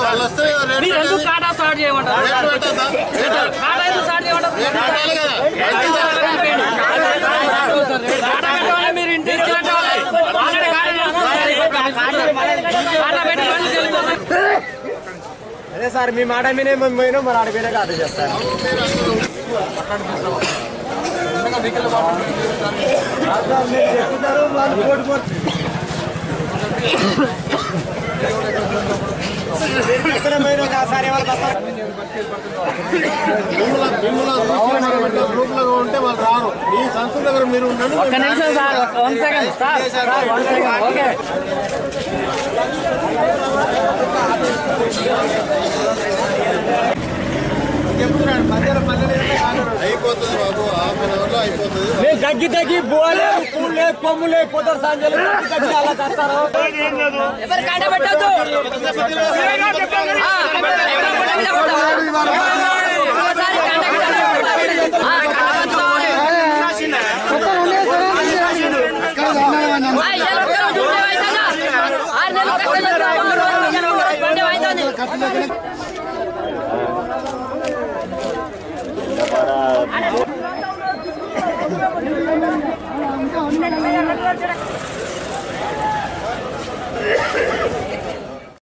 వాళ్ళు వస్తే రేట్ మీరు ఎందుకు పెట్టేది. కాటా స్టార్ట్ చేయమంటారు రేట్ పెట్టద్దా? రేట్ కాటా ఎందుకు స్టార్ట్ చేయమంటారు రేట్ పెట్టాలి కదా. కాటా పెట్టాలి మీరు ఇంటి ఇచ్చినట్టు ఆల్రెడీ కాటా చేస్తున్నారు. కాటా పెట్టి బండి చెల్లిపోతుంది. అదే సార్ మీ మాట మీనే మేము పోయినా మరి ఆడ వేరే ఆర్డర్ చేస్తాను మీరు చెప్తున్నారు వాళ్ళు కోటి కోటి ఎక్కడ పోయినా ఒకసారి వాళ్ళు వస్తారు భూముల భూముల చూసి మనం ఇట్లా గ్రూపులుగా ఉంటే వాళ్ళు రారు ఈ సంస్థ దగ్గర మీరు ఉండండి ఒక్క నిమిషం సార్ ఒక్క one second sir sir one second okay చెప్తున్నాడు మధ్యలో మధ్యలో అయిపోతుంది బాబు హాఫ్ అన్ అవర్ లో అయిపోతుంది మేము తగ్గి తగ్గి బోలే పూలు లేదు కొమ్ము లేదు పోతారు సాయంత్రం తగ్గి తగ్గి అలా చేస్తారు ఎవరు కాటా పెట్టద్దు ఆరు నెలలు